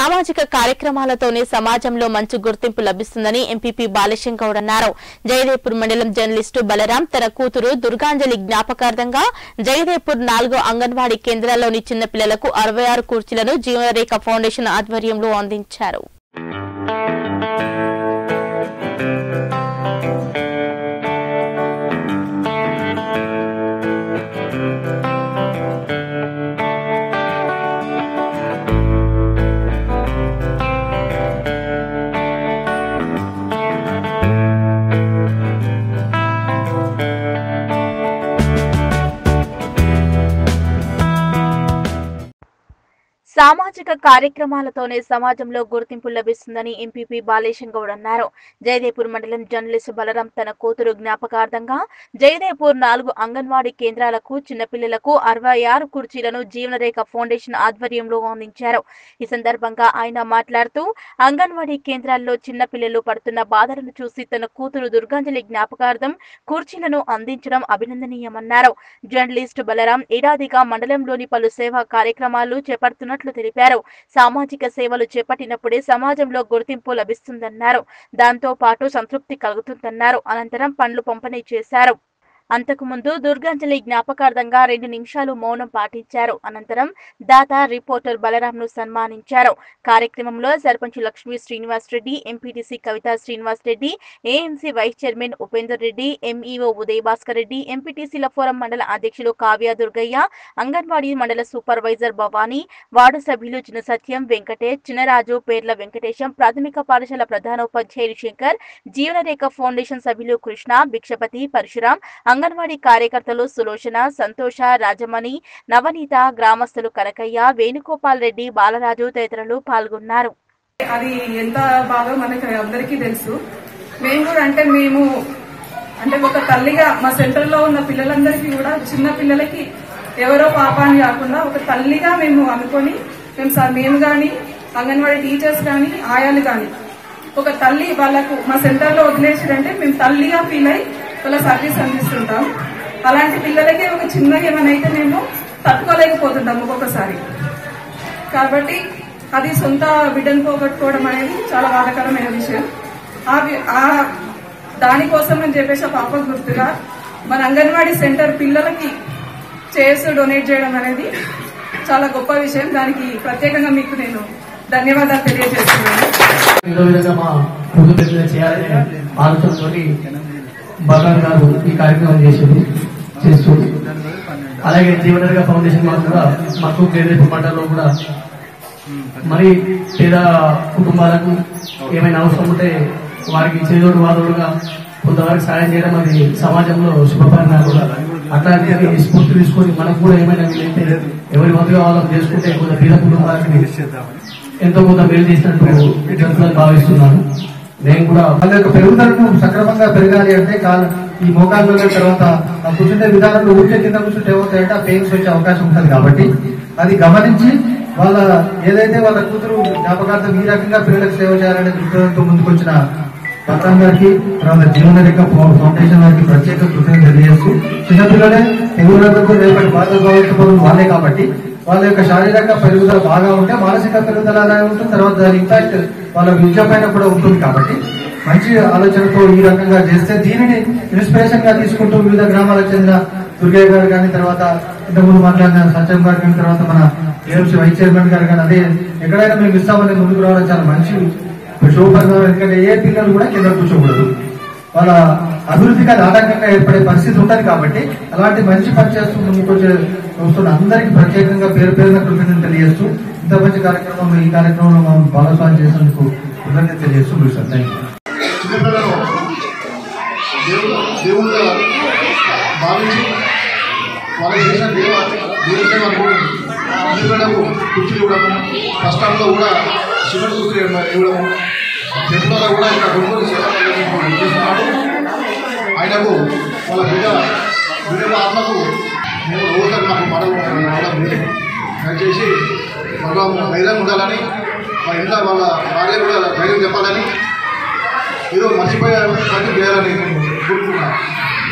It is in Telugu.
సామాజిక కార్యక్రమాలతోనే సమాజంలో మంచి గుర్తింపు లభిస్తుందని ఎంపీపీ బాలశం గౌడ్ అన్నారు జయదేపూర్ మండలం జర్నలిస్టు బలరాం తన కూతురు దుర్గాంజలి జ్ఞాపకార్థంగా జయదేపూర్ నాలుగో అంగన్వాడీ కేంద్రాల్లోని చిన్నపిల్లలకు అరవై ఆరు కుర్చీలను జీవనరేఖ ఫౌండేషన్ ఆధ్వర్యంలో అందించారు సామాజిక కార్యక్రమాలతోనే సమాజంలో గుర్తింపు లభిస్తుందని ఎంపీపీ బాలేశం గౌడ్ అన్నారు జయదేపూర్ మండలం జర్నలిస్టు బలరాం తన కూతురు జ్ఞాపకార్థంగా జయదేపూర్ నాలుగు అంగన్వాడీ కేంద్రాలకు చిన్నపిల్లలకు అరవై ఆరు కుర్చీలను జీవనరేఖ ఫౌండేషన్ ఆధ్వర్యంలో అందించారు ఈ సందర్భంగా ఆయన మాట్లాడుతూ అంగన్వాడీ కేంద్రాల్లో చిన్నపిల్లలు పడుతున్న బాధలను చూసి తన కూతురు దుర్గాంజలి జ్ఞాపకార్థం కుర్చీలను అందించడం అభినందనీయమన్నారు జర్నలిస్టు బలరాం ఏడాదిగా మండలంలోని పలు సేవా కార్యక్రమాలు చేపడుతున్నట్లు తెలిపారు సామాజిక సేవలు చేపట్టినప్పుడే సమాజంలో గుర్తింపు లభిస్తుందన్నారు దాంతో పాటు సంతృప్తి కలుగుతుందన్నారు అనంతరం పండ్లు పంపిణీ చేశారు అంతకుముందు దుర్గాంజలి జ్ఞాపకార్థంగా రెండు నిమిషాలు మౌనం పాటించారు అనంతరం దాత రిపోర్టర్ బలరాంను సన్మానించారు కార్యక్రమంలో sarpanch Lakshmi Srinivas Reddy MPTC Kavitha Srinivas Reddy AMC vice chairman Upender Reddy MEO Uday Bhaskar Reddy ఎంపీటీసీల ఫోరం మండల అధ్యక్షులు కావ్య దుర్గయ్య అంగన్వాడీ మండల సూపర్వైజర్ భవానీ వార్డు సభ్యులు చిన్న సత్యం వెంకటేష్ చినరాజు పేర్ల వెంకటేశం ప్రాథమిక పాఠశాల ప్రధానోపాధ్యాయులు శంకర్ జీవనరేఖ ఫౌండేషన్ సభ్యులు కృష్ణ భిక్షపతి పరశురాం అంగన్వాడీ కార్యకర్తలు సులోచన సంతోష రాజమణి నవనీత గ్రామస్తులు కనకయ్య వేణుగోపాల్ రెడ్డి బాలరాజు తదితరులు పాల్గొన్నారు అది ఎంత బాగా మనకి అందరికీ తెలుసు మేము కూడా అంటే మేము అంటే ఒక తల్లిగా మా సెంటర్ లో ఉన్న పిల్లలందరికీ కూడా చిన్న పిల్లలకి ఎవరో పాప అని కాకుండా ఒక తల్లిగా మేము అనుకొని మేము సార్ మేము గాని అంగన్వాడీ టీచర్స్ కానీ ఆయాలు కానీ ఒక తల్లి వాళ్ళకు మా సెంటర్ లో వదిలేసారంటే మేము తల్లిగా ఫీల్ అయి వాళ్ళ సర్వీస్ అందిస్తుంటాం అలాంటి పిల్లలకి ఒక చిన్నగా ఏమైనా అయితే మేము తట్టుకోలేకపోతుంటాం ఒక్కొక్కసారి కాబట్టి అది సొంత బిడ్డను పోగొట్టుకోవడం అనేది చాలా బాధాకరమైన విషయం ఆ వి- ఆ దానికోసం అని చెప్పేసి ఆ పాప గుర్తుగా మన అంగన్వాడీ సెంటర్ పిల్లలకి చైర్స్ డొనేట్ చేయడం అనేది చాలా గొప్ప విషయం దానికి ప్రత్యేకంగా మీకు నేను ధన్యవాదాలు తెలియజేస్తున్నాను ఏదో విధంగా మా ముందు పెద్దగా చేయాలనే ఆలోచనతోటి బలరాం గారు ఈ కార్యక్రమం చేసింది చేస్తూ అలాగే జీవనరేఖ ఫౌండేషన్ వారు కూడా మాకు పేదరిక మండలంలో కూడా మరి పేద కుటుంబాలకు ఏమైనా అవసరం ఉంటే వారికి చేదోడు వాదోడుగా కొంతవరకు సాయం చేయడం అది సమాజంలో శుభపరిణామం కూడా అట్లాంటివి స్ఫూర్తి తీసుకొని మనకు కూడా ఏమైనా వీలైతే ఎవరి వంతుగా వాళ్ళకి చేసుకుంటే కొంత పేద కుటుంబాలకి ఎంతో కొంత మేలు చేసినట్టు జరుగుతుందని భావిస్తున్నాను నేను కూడా వాళ్ళ యొక్క పెరుగుదలను సక్రమంగా పెరగాలి అంటే కాలు ఈ మోకాలు వెళ్ళిన తర్వాత ఆ కూర్చుంటే విధానంలో ఊరికే కింద కూర్చుంటే ఏమవుతాయంటే ఆ పెయిన్స్ వచ్చే అవకాశం ఉంటుంది కాబట్టి అది గమనించి వాళ్ళ ఏదైతే వాళ్ళ కూతురు జ్ఞాపకార్థం ఈ రకంగా పిల్లలకు సేవ చేయాలనే దృక్పథంతో ముందుకొచ్చిన పట్నం గారికి తర్వాత జీవనరేఖ ఫౌ- ఫౌండేషన్ వారికి ప్రత్యేక కృతజ్ఞత తెలియజేస్తూ చిన్నపిల్లలే ఎగురులకు రేపటి భారత భవిష్యత్తు వాళ్ళే కాబట్టి వాళ్ళ యొక్క శారీరక పెరుగుదల బాగా ఉంటే మానసిక పెరుగుదల అలాగే ఉంటుంది తర్వాత దాని ఇంపాక్ట్ వాళ్ళ విద్య పైన కూడా ఉంటుంది కాబట్టి మంచి ఆలోచనతో ఈ రకంగా చేస్తే దీనిని ఇన్స్పిరేషన్ గా తీసుకుంటూ వివిధ గ్రామాలకు చెందిన దుర్గయ్య గారు కానీ తర్వాత ఇంతకుముందు మాట్లాడిన సత్యం గారు కానీ తర్వాత మన ఏఎంసీ వైస్ చైర్మన్ గారు కానీ అదే ఎక్కడైనా మేము ఇస్తామని ముందుకు రావడం చాలా మంచి శుభపరిణామం ఎందుకంటే ఏ పిల్లలు కూడా కింద కూర్చోకూడదు వాళ్ళ అభివృద్ధికి అది ఆటంకంగా ఏర్పడే పరిస్థితి ఉంటుంది కాబట్టి అలాంటి మంచి పని చేస్తూ ముందుకు వచ్చే వస్తున్న అందరికీ ప్రత్యేకంగా పేరు పేరున కృతజ్ఞతలు తెలియజేస్తూ ఇంత మంచి కార్యక్రమంలో ఈ కార్యక్రమంలో మనం భాగస్వామ్యం చేసినందుకు కృతజ్ఞత తెలియజేస్తూ ముగిస్తాను థ్యాంక్ యూ చిన్నపిల్లలను దేవుడు దేవుడుగా భావించి వాళ్ళు చేసిన దేవ దేవుడికే అనుకోండి చిన్నపిల్లలకు కుర్చీలు ఇవ్వడము కష్టాల్లో కూడా సిమెంట్ కుర్చీలు ఇవ్వడము చెట్లలో కూడా ఇక్కడ కొనుగోలు చేస్తున్నాడు ఆయనకు వాళ్ళ బిడ్డ బిడ్డల ఆత్మకు మేము రోజు మాకు మడవ రావడం లేదు దయచేసి మగ ధైర్యం ఉండాలని మా ఇంట్లో వాళ్ళ భార్య కూడా ధైర్యం చెప్పాలని ఏదో మర్చిపోయే పని చేయాలని నేను కోరుకున్నాను